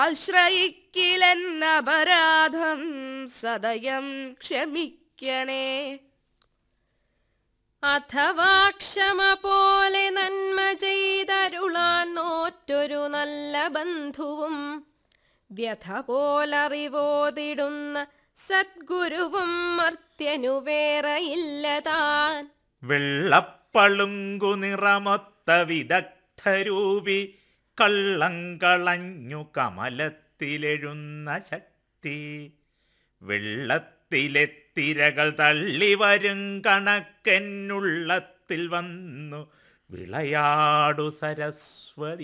ആശ്രയിക്കിലെന്നപരാധം സദയം ക്ഷമിക്കണേ അഥവാ ക്ഷമ പോലെ നന്മ ചെയ്തരുളാൻ നോറ്റൊരു നല്ല ബന്ധുവും വ്യഥ പോലറിവോതിടുന്ന സദ്ഗുരുവും മർത്യനു വേറെയില്ല താൻ വെള്ളപ്പളുങ്കു നിറമൊത്ത വിദഗ്ധരൂപി കള്ളങ്കളഞ്ഞു കമലത്തിലെഴുന്ന ശക്തി വെള്ളത്തിലെ തിരകൾ തള്ളി വരും കണക്കെന്നുള്ളത്തിൽ വന്നു വിളയാടു സരസ്വതി